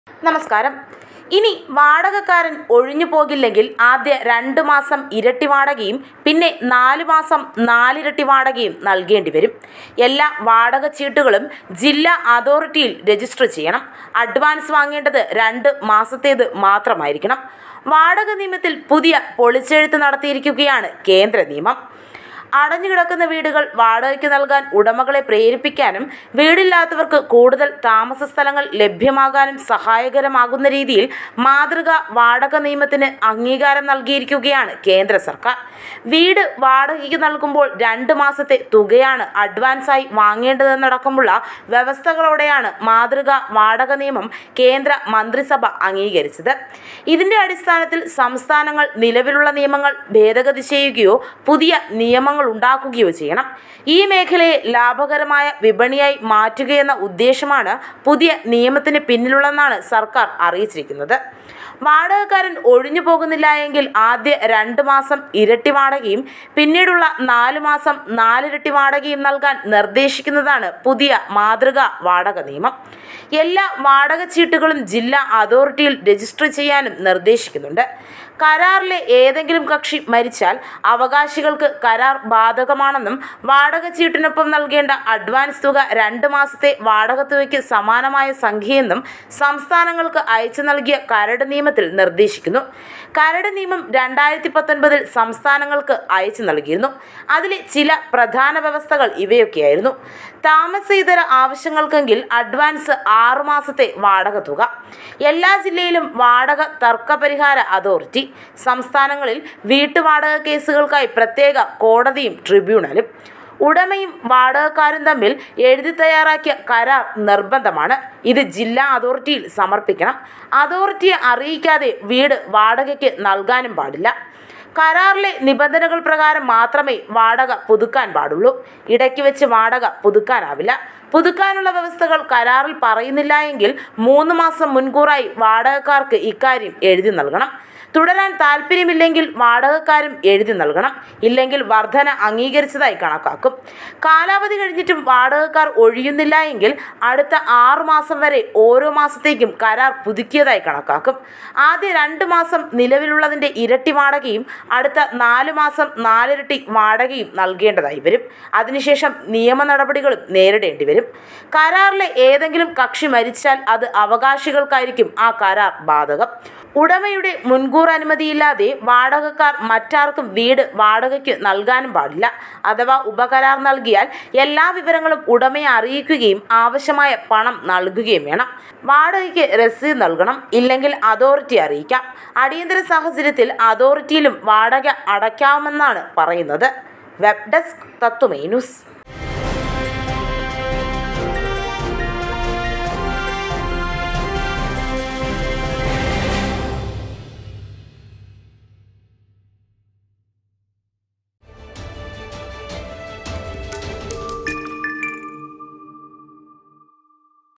നമസ്കാരം ഇനി വാടകക്കാരൻ ഒഴിഞ്ഞു പോകില്ലെങ്കിൽ ആദ്യ രണ്ട് മാസം ഇരട്ടി വാടകയും പിന്നെ നാല് മാസം നാലിരട്ടി വാടകയും നൽകേണ്ടി വരും എല്ലാ വാടക ചീട്ടുകളും ജില്ലാ അതോറിറ്റിയിൽ രജിസ്റ്റർ ചെയ്യണം അഡ്വാൻസ് വാങ്ങേണ്ടത് രണ്ട് മാസത്തേത് മാത്രമായിരിക്കണം വാടക നിയമത്തിൽ പുതിയ പൊളിച്ചെഴുത്ത് നടത്തിയിരിക്കുകയാണ് കേന്ദ്ര നിയമം അടഞ്ഞുകിടക്കുന്ന വീടുകൾ വാടകയ്ക്ക് നൽകാൻ ഉടമകളെ പ്രേരിപ്പിക്കാനും വീടില്ലാത്തവർക്ക് കൂടുതൽ താമസ സ്ഥലങ്ങൾ ലഭ്യമാകാനും സഹായകരമാകുന്ന രീതിയിൽ മാതൃക വാടക നിയമത്തിന് അംഗീകാരം നൽകിയിരിക്കുകയാണ് കേന്ദ്ര സർക്കാർ വീട് വാടകയ്ക്ക് നൽകുമ്പോൾ രണ്ട് മാസത്തെ തുകയാണ് അഡ്വാൻസായി വാങ്ങേണ്ടതെന്നടക്കമുള്ള വ്യവസ്ഥകളോടെയാണ് മാതൃക വാടക നിയമം കേന്ദ്ര മന്ത്രിസഭ അംഗീകരിച്ചത് ഇതിന്റെ അടിസ്ഥാനത്തിൽ സംസ്ഥാനങ്ങൾ നിലവിലുള്ള നിയമങ്ങൾ ഭേദഗതി ചെയ്യുകയോ പുതിയ നിയമങ്ങൾ ഉണ്ടാക്കുകയോ ചെയ്യണം ഈ മേഖലയെ ലാഭകരമായ വിപണിയായി മാറ്റുകയെന്ന ഉദ്ദേശമാണ് പുതിയ നിയമത്തിന് പിന്നിലുള്ളതെന്നാണ് സർക്കാർ അറിയിച്ചിരിക്കുന്നത് വാടകക്കാരൻ ഒഴിഞ്ഞു പോകുന്നില്ല എങ്കിൽ ആദ്യ രണ്ട് മാസം ഇരട്ടി വാടകയും പിന്നീടുള്ള നാല് മാസം നാലിരട്ടി വാടകയും നൽകാൻ നിർദ്ദേശിക്കുന്നതാണ് പുതിയ മാതൃക വാടക നിയമം എല്ലാ വാടക ചീട്ടുകളും ജില്ലാ അതോറിറ്റിയിൽ രജിസ്റ്റർ ചെയ്യാനും നിർദ്ദേശിക്കുന്നുണ്ട് കരാറിലെ ഏതെങ്കിലും കക്ഷി മരിച്ചാൽ അവകാശികൾക്ക് കരാർ ബാധകമാണെന്നും വാടക ചീട്ടിനൊപ്പം നൽകേണ്ട അഡ്വാൻസ് തുക രണ്ട് മാസത്തെ വാടക തുകയ്ക്ക് സമാനമായ സംഖ്യയെന്നും സംസ്ഥാനങ്ങൾക്ക് അയച്ചു നൽകിയ കരട് നിയമത്തിൽ നിർദ്ദേശിക്കുന്നു കരട് നിയമം രണ്ടായിരത്തി പത്തൊൻപതിൽ സംസ്ഥാനങ്ങൾക്ക് അയച്ചു നൽകിയിരുന്നു അതിലെ ചില പ്രധാന വ്യവസ്ഥകൾ ഇവയൊക്കെയായിരുന്നു താമസേതര ആവശ്യങ്ങൾക്കെങ്കിൽ അഡ്വാൻസ് ആറു മാസത്തെ വാടക തുക എല്ലാ ജില്ലയിലും വാടക തർക്കപരിഹാര അതോറിറ്റി സംസ്ഥാനങ്ങളിൽ വീട്ടുവാടക കേസുകൾക്കായി പ്രത്യേക കോടതിയും ട്രിബ്യൂണലും ഉടമയും വാടകക്കാരും തമ്മിൽ എഴുതി തയ്യാറാക്കിയ കരാർ നിർബന്ധമാണ് ഇത് ജില്ലാ അതോറിറ്റിയിൽ സമർപ്പിക്കണം അതോറിറ്റിയെ അറിയിക്കാതെ വീട് വാടകയ്ക്ക് നൽകാനും പാടില്ല കരാറിലെ നിബന്ധനകൾ പ്രകാരം മാത്രമേ വാടക പുതുക്കാൻ പാടുള്ളൂ ഇടയ്ക്ക് വെച്ച് വാടക പുതുക്കാനാവില്ല പുതുക്കാനുള്ള വ്യവസ്ഥകൾ കരാറിൽ പറയുന്നില്ല എങ്കിൽ മൂന്ന് മാസം മുൻകൂറായി വാടകക്കാർക്ക് ഇക്കാര്യം എഴുതി നൽകണം തുടരാൻ താല്പര്യമില്ലെങ്കിൽ വാടകക്കാരും എഴുതി നൽകണം ഇല്ലെങ്കിൽ വർധന അംഗീകരിച്ചതായി കണക്കാക്കും കാലാവധി കഴിഞ്ഞിട്ടും വാടകക്കാർ ഒഴിയുന്നില്ല എങ്കിൽ അടുത്ത ആറു മാസം വരെ ഓരോ മാസത്തേക്കും കരാർ പുതുക്കിയതായി കണക്കാക്കും ആദ്യ രണ്ട് മാസം നിലവിലുള്ളതിൻ്റെ ഇരട്ടി വാടകയും അടുത്ത നാല് മാസം നാലിരട്ടി വാടകയും നൽകേണ്ടതായി വരും അതിനുശേഷം നിയമ നടപടികളും നേരിടേണ്ടി വരും കരാറിലെ ഏതെങ്കിലും കക്ഷി മരിച്ചാൽ അത് അവകാശികൾക്കായിരിക്കും ആ കരാർ ബാധകം ഉടമയുടെ മുൻകൂർ അനുമതിയില്ലാതെ വാടകക്കാർ മറ്റാർക്കും വീട് വാടകയ്ക്ക് നൽകാനും പാടില്ല അഥവാ ഉപകരാർ നൽകിയാൽ എല്ലാ വിവരങ്ങളും ഉടമയെ അറിയിക്കുകയും ആവശ്യമായ പണം നൽകുകയും വേണം വാടകയ്ക്ക് രസീത് നൽകണം ഇല്ലെങ്കിൽ അതോറിറ്റി അറിയിക്കാം അടിയന്തര സാഹചര്യത്തിൽ അതോറിറ്റിയിലും വാടക അടയ്ക്കാമെന്നാണ് പറയുന്നത് വെബ് ഡെസ്ക് തത്വമേ ന്യൂസ്